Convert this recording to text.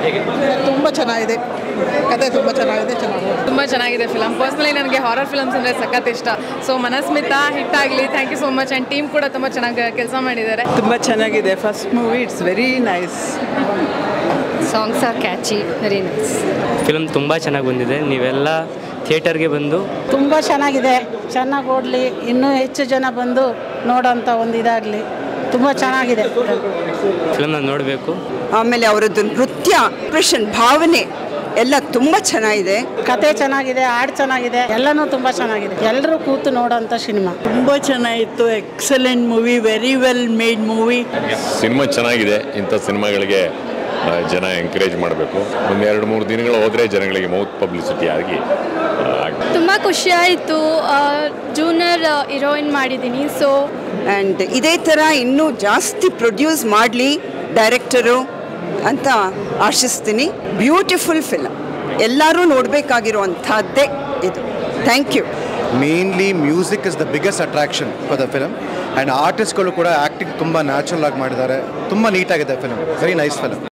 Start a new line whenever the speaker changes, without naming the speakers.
ತುಂಬ ಚೆನ್ನಾಗಿದೆ ಕತೆ ತುಂಬ ಚೆನ್ನಾಗಿದೆ ಚೆನ್ನಾಗಿದೆ
ತುಂಬ ಚೆನ್ನಾಗಿದೆ ಫಿಲಮ್ ಪರ್ಸ್ನಲಿ ನನಗೆ ಹಾರರ್ ಫಿಲಮ್ಸ್ ಅಂದರೆ ಸಖತ್ ಇಷ್ಟ ಸೊ ಮನಸ್ಮಿತ ಹಿಟ್ ಆಗಲಿ thank you so much and team ಕೂಡ ತುಂಬ ಚೆನ್ನಾಗಿ ಕೆಲಸ ಮಾಡಿದ್ದಾರೆ
ತುಂಬ ಚೆನ್ನಾಗಿದೆ first movie it's very nice
songs are catchy very nice
film ತುಂಬ ಚೆನ್ನಾಗಿ ಬಂದಿದೆ ನೀವೆಲ್ಲ ಥಿಯೇಟರ್ಗೆ ಬಂದು
ತುಂಬ ಚೆನ್ನಾಗಿದೆ ಚೆನ್ನಾಗಿ ಓಡಲಿ ಇನ್ನೂ ಹೆಚ್ಚು ಜನ ಬಂದು ನೋಡೋಂಥ ಒಂದು ಇದಾಗಲಿ ತುಂಬ ಚೆನ್ನಾಗಿದೆ
ಫಿಲಮ್ನ ನೋಡಬೇಕು
ಆಮೇಲೆ ಅವರದ್ದು ನೃತ್ಯ ಎಕ್ಸ್ಪ್ರೆಷನ್ ಭಾವನೆ ಎಲ್ಲ ತುಂಬ ಚೆನ್ನಾಗಿದೆ
ಕತೆ ಚೆನ್ನಾಗಿದೆ ಹಾಡು ಚೆನ್ನಾಗಿದೆ ಎಲ್ಲನೂ ತುಂಬ ಚೆನ್ನಾಗಿದೆ ಎಲ್ಲರೂ ಕೂತು ನೋಡೋಂಥ ಸಿನಿಮಾ
ತುಂಬ ಚೆನ್ನಾಗಿತ್ತು excellent movie very well made movie
cinema ಚೆನ್ನಾಗಿದೆ ಇಂಥ ಸಿನಿಮಾಗಳಿಗೆ ಆ, ಜನ ಎಂಕರೇಜ್ ಮಾಡಬೇಕು ಒಂದು ಎರಡು ಮೂರು ದಿನಗಳು ಹೋದರೆ ಜನಗಳಿಗೆ ಮೌತ್ ಪಬ್ಲಿಸಿಟಿ ಆಗಿ ಆ, ಆಗ್ತದೆ.
ತುಂಬ ಖುಷಿ ಆಯಿತು ಜೂನಿಯರ್ ಹೀರೋಯಿನ್ ಮಾಡಿದ್ದೀನಿ ಸೊ
ಆ್ಯಂಡ್ ಇದೇ ಥರ ಇನ್ನೂ ಜಾಸ್ತಿ ಪ್ರೊಡ್ಯೂಸ್ ಮಾಡಲಿ ಡೈರೆಕ್ಟರು ಅಂತ ಆಶಿಸ್ತೀನಿ ಬ್ಯೂಟಿಫುಲ್ ಫಿಲಮ್ ಎಲ್ಲರೂ ನೋಡಬೇಕಾಗಿರುವಂಥದ್ದೇ ಇದು thank you
mainly music is the biggest attraction for the film and ಆರ್ಟಿಸ್ಟ್ಗಳು ಕೂಡ ಆ್ಯಕ್ಟಿಂಗ್ ತುಂಬ ನ್ಯಾಚುರಲ್ ಆಗಿ ಮಾಡಿದ್ದಾರೆ ತುಂಬ ನೀಟಾಗಿದೆ ಫಿಲಮ್ ವೆರಿ ನೈಸ್ ಫಿಲಮ್